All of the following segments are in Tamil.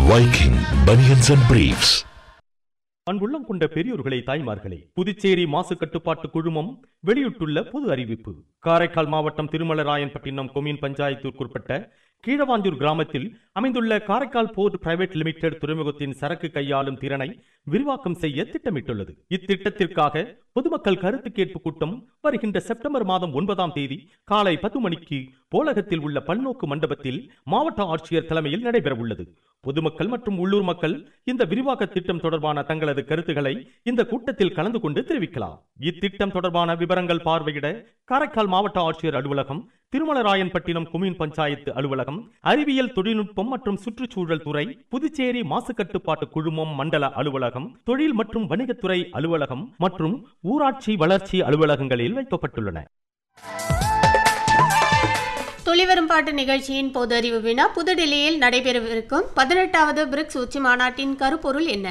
Viking Bunions and Briefs. அன்புள்ளம் கொண்ட பெரியோர்களை தாய்மார்களே புதுச்சேரி மாசு கட்டுப்பாட்டு குழுமம் வெளியிட்டுள்ள பொது அறிவிப்பு காரைக்கால் மாவட்டம் திருமலராயன்பட்டினம் கொம்யூன் பஞ்சாயத்திற்குட்பட்ட கீழவாஞ்சூர் கிராமத்தில் அமைந்துள்ள காரைக்கால் போர்ட் பிரைவேட் லிமிடெட் துறைமுகத்தின் சரக்கு கையாளும் திறனை விரிவாக்கம் செய்ய திட்டமிட்டுள்ளது இத்திட்டத்திற்காக பொதுமக்கள் கருத்து கேட்பு கூட்டம் வருகின்ற செப்டம்பர் மாதம் ஒன்பதாம் தேதி காலை பத்து மணிக்கு போலகத்தில் உள்ள பல்நோக்கு மண்டபத்தில் மாவட்ட ஆட்சியர் தலைமையில் நடைபெற உள்ளது பொதுமக்கள் மற்றும் உள்ளூர் மக்கள் இந்த விரிவாக்க திட்டம் தொடர்பான தங்களது கருத்துக்களை இந்த கூட்டத்தில் கலந்து கொண்டு தெரிவிக்கலாம் இத்திட்டம் தொடர்பான விவரங்கள் பார்வையிட காரைக்கால் மாவட்ட ஆட்சியர் அலுவலகம் திருமலராயன்பட்டினம் கொம்யூன் பஞ்சாயத்து அலுவலகம் அறிவியல் தொழில்நுட்பம் மற்றும் சுற்றுச்சூழல் துறை புதுச்சேரி மாசு கட்டுப்பாட்டு குழுமம் மண்டல அலுவலகம் தொழில் மற்றும் வணிகத்துறை அலுவலகம் மற்றும் ஊராட்சி வளர்ச்சி அலுவலகங்களில் வைக்கப்பட்டுள்ளன துளிவரும் பாட்டு நிகழ்ச்சியின் பொது அறிவு வினா புதுடில்லியில் நடைபெறவிருக்கும் பதினெட்டாவது பிரிக்ஸ் உச்சி மாநாட்டின் கருப்பொருள் என்ன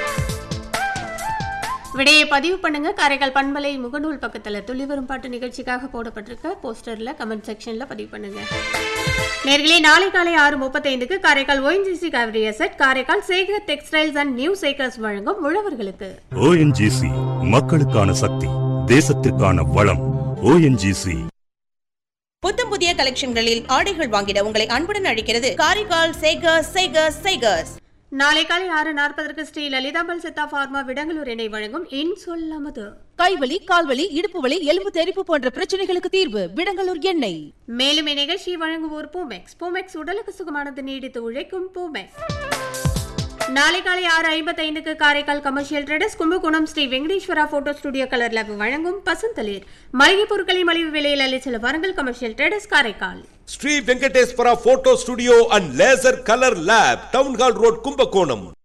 விடையை பதிவு பண்ணுங்க காரைக்கால் பண்பலை முகநூல் பக்கத்தில் துளிவரும் பாட்டு நிகழ்ச்சிக்காக போடப்பட்டிருக்க போஸ்டர்ல கமெண்ட் செக்ஷன்ல பதிவு பண்ணுங்க நேர்களே நாளை காலை ஆறு முப்பத்தைந்துக்கு Karaikal ONGC Kaveri asset Karaikal Sekar textiles and new Sekars வழங்கும் உழவர்களுக்கு ஓஎன்ஜிசி மக்களுக்கான சக்தி தேசத்திற்கான வளம் ஓஎன்ஜிசி புத்தம் புதிய கலெக்ஷன்களில் ஆடைகள் வாங்கிட உங்களை அன்புடன் அழைக்கிறது காரைக்கால் சேகர்ஸ் சேகர்ஸ் சேகர்ஸ் நாளை காலை ஆறு நாற்பதற்கு ஸ்ரீ லலிதாம்பல் சித்தா பார்மா விடங்களூர் இணை வழங்கும் இன் சொல்லாமது கைவலி கால்வலி இடுப்பு வலி எலும்பு தெறிப்பு போன்ற பிரச்சனைகளுக்கு தீர்வு விடங்கலூர் எண்ணெய் மேலும் இந்நிகழ்ச்சி வழங்குவோர் பூமெக்ஸ் பூமெக்ஸ் உடலுக்கு சுகமானது நீடித்து உழைக்கும் பூமெக்ஸ் நாளை காலை ஆறு ஐம்பத்தைந்துக்கு Karaikal commercial traders Kumbakonam Sri Venkateswara photo studio colour lab வழங்கும் பசுந்தளிர் மளிகை பொருட்களை மலிவு விலையில் அளிச்சல வாருங்கள் commercial traders Karaikal Sri Venkateswara photo studio and laser colour lab town hall road Kumbakonam